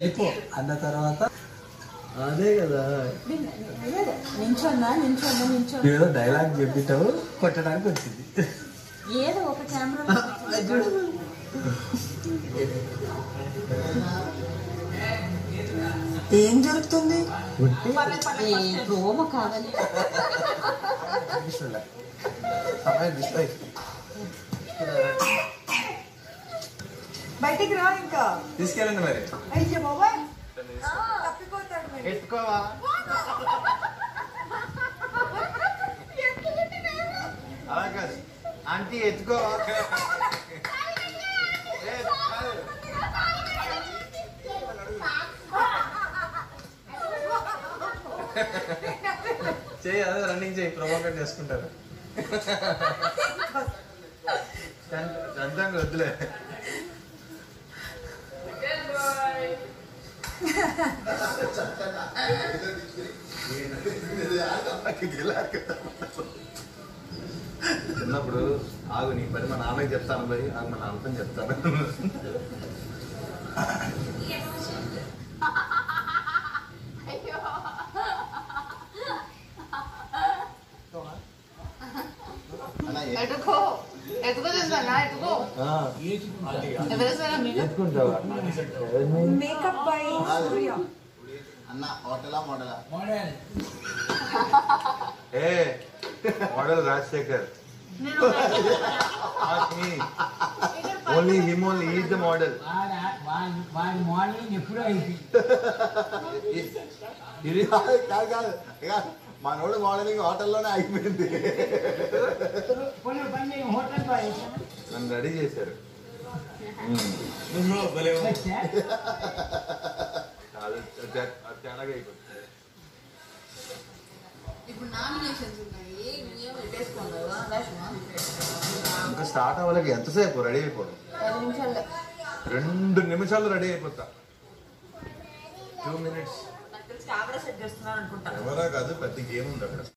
ఎక్కువ అన్న తర్వాత అదే కదా నించోన్నా నించోన్నా నించో ఏదో డైలాగ్ చెప్పిటావు కొట్టడానికి వచ్చింది ఏదో ఒక కెమెరా ఏం జరుగుతుంది ప్రోమ కాదని బయటికి రా ఇంకా తీసుకెళ్ళండి మరి అయ్యో బాబాయ్ తప్పిపోతాడు మరి. ఎత్తుకోవా అలా కాదు ఆంటీ ఎత్తుకోవా ఏ, కాదు. చేయి అదే రన్నింగ్ చేయి ప్రమోషన్ చేసుకుంటారు అంతంగా వద్దులే చిన్నప్పుడు ఆగు నీ పని మా నాన్నకి చెప్తాను పోయి నాకు మా నాన్నతో చెప్తాను ఎటుకో ఎటుకో చేస్తానా ఎటుకో ఎవరేసారా మీరు ఎత్తుకుంటావా మేకప్ బై సూర్య అన్న హోటలా మోడలా a model Rajasekhar only him only is the model వాడి మోడలింగ్ ఎప్పుడూ అయిపోయింది ఇది కాదు కాదు ఇక మనోడు మోడలింగ్ హోటల్లోనే అయిపోయింది కొన్ని పని హోటల్ బాయ్ నన్ను రెడీ చేశారు వచ్చా అది అది- అది తేడాగా అయిపోతుంది ఇప్పుడు నామినేషన్స్ ఉన్నాయి నువ్వేమో పెట్టేసుకున్నావా రాష్మా ఇంకా స్టార్ట్ అవ్వలేక ఎంతసేపు రెడీ అయిపోవడం పది నిమిషాల్లో రెండు నిమిషాలు రెడీ అయిపోతా టూ మినిట్స్ నాకు తెలిసి కెమెరా సెట్ చేస్తున్నారు అనుకుంటా ఎవరా కాదు పెద్ద గేమ్ ఉంది అక్కడ